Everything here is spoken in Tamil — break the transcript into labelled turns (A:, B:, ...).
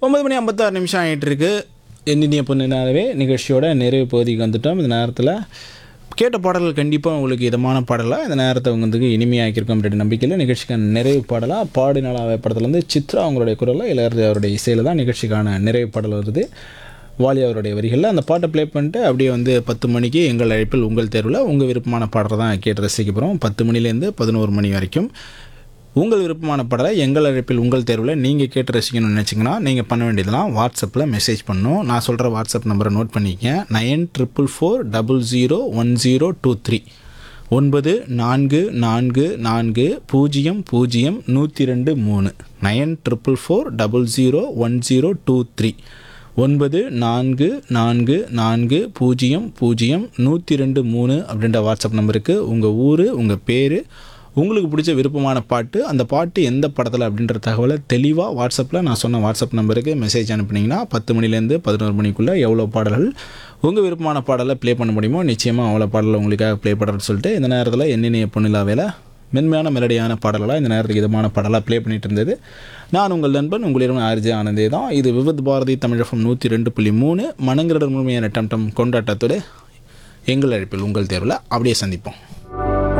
A: ஒன்பது மணி ஐம்பத்தாறு நிமிஷம் ஆகிட்டு இருக்கு எண்ணினிய பொண்ணுனாவே நிகழ்ச்சியோட நிறைவு பகுதிக்கு வந்துட்டோம் இந்த நேரத்தில் கேட்ட பாடல்கள் கண்டிப்பாக உங்களுக்கு இதமான பாடலாக இந்த நேரத்தை உங்களுக்கு இனிமையாக்கியிருக்கோம் அப்படின்ற நம்பிக்கையில் நிகழ்ச்சிக்கான நிறைவு பாடலாக பாடி நாளாவே படத்துலேருந்து சித்ரா அவங்களுடைய குரலில் இளையராஜா அவருடைய இசையில் தான் நிகழ்ச்சிக்கான நிறைவு பாடல் வருது வாலி அவருடைய வரிகளில் அந்த பாட்டை ப்ளே பண்ணிட்டு அப்படியே வந்து பத்து மணிக்கு எங்கள் அழைப்பில் உங்கள் தேர்வில் உங்கள் விருப்பமான பாடலை தான் கேட்டு ரசிக்க போகிறோம் பத்து மணிலேருந்து பதினோரு மணி வரைக்கும் உங்கள் விருப்பமான பாடலை எங்கள் அழைப்பில் உங்கள் தேர்வில் நீங்கள் கேட்டு ரசிக்கணும்னு நினச்சிங்கன்னா நீங்கள் பண்ண வேண்டியதெல்லாம் வாட்ஸ்அப்பில் மெசேஜ் பண்ணணும் நான் சொல்கிற வாட்ஸ்அப் நம்பரை நோட் பண்ணிக்கங்க nine triple four double zero one zero two three ஒன்பது நான்கு நான்கு நான்கு பூஜ்ஜியம் பூஜ்ஜியம் நூற்றி ரெண்டு மூணு nine triple four double zero one zero two three ஒன்பது நான்கு நான்கு நான்கு பூஜ்ஜியம் பூஜ்ஜியம் நூற்றி ரெண்டு மூணு அப்படின்ற வாட்ஸ்அப் நம்பருக்கு உங்கள் ஊர் உங்கள் பேர் உங்களுக்கு பிடிச்ச விருப்பமான பாட்டு அந்த பாட்டு எந்த படத்தில் அப்படின்ற தகவலை தெளிவாக வாட்ஸ்அப்பில் நான் சொன்ன வாட்ஸ்அப் நம்பருக்கு மெசேஜ் அனுப்புனீங்கன்னா பத்து மணிலேருந்து பதினோரு மணிக்குள்ளே எவ்வளோ பாடல்கள் உங்கள் விருப்பமான பாடலை ப்ளே பண்ண முடியுமோ நிச்சயமாக அவ்வளோ பாடலை உங்களுக்காக ப்ளே பண்ணுறேன்னு சொல்லிட்டு இந்த நேரத்தில் என்னென்ன பொண்ணிலா வேலை மென்மையான மெலடியான பாடல்களாக இந்த நேரத்துக்கு இதமான பாடலாக ப்ளே பண்ணிட்டு இருந்தது நான் உங்கள் நண்பன் உங்களிடம் ஆர்ஜி ஆனந்தே தான் இது விவித் பாரதி தமிழகம் நூற்றி ரெண்டு புள்ளி மூணு மனங்கிரட முழுமையான டம் டம் கொண்டாட்டத்தோடு எங்கள் அழைப்பில் உங்கள் தேர்வில் அப்படியே சந்திப்போம்